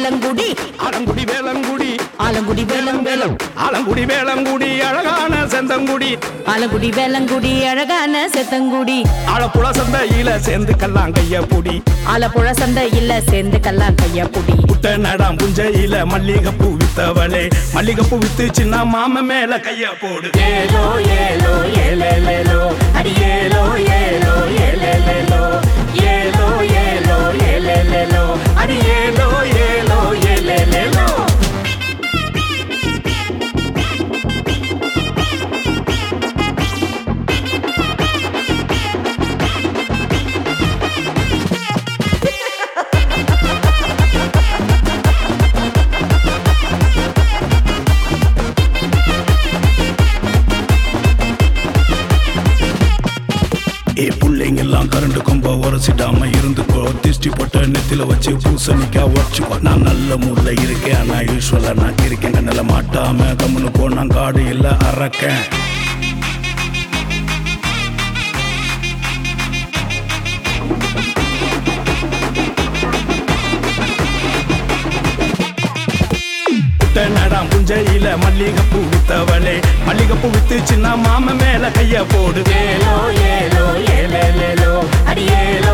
வேலங்குடி ஆலங்குடி வேலங்குடி ஆலங்குடி வேலம் வேலம் ஆலங்குடி வேலங்குடி அழகான செந்தங்குடி ஆலங்குடி வேலங்குடி அழகான செத்தங்குடி ஆலப்புழ சந்தையில சேர்ந்து கல்லாம் கைய புடி ஆலப்புழ சந்தையில சேர்ந்து கல்லாம் கைய புடி புட்ட நடாம் புஞ்சையில மல்லிகைப்பூ வித்தவளே மல்லிகைப்பூ வித்து சின்ன மாம மேல கைய போடு ஏலோ ஏலோ ஏலேலேலோ அடி ஏலோ ஏலோ ஏலேலேலோ ஏலோ ஏலோ ஏலேலேலோ அடி ஏலோ ஏலோ ஏலேலேலோ ஏ புள்ளைங்க எல்லாம் கரண்ட் கொம்ப உரசிடாம இருந்துக்கோ திஷ்டி போட்ட நெத்தில வச்சு பூசணிக்கா உடச்சுக்கோ நான் நல்ல மூட்ல இருக்கேன் ஆனா யூஸ்வலா நான் இருக்கேன் கண்ணில மாட்டாம கம்முனு போனா காடு இல்ல அறக்கேன் நடாம் புஞ்சையில மல்லிகைப்பூ வித்தவளே மல்லிகைப்பூ வித்து சின்ன மாம மேல கைய போடு ஏலோ ஏலோ ஏலேலேலோ அடி ஏலோ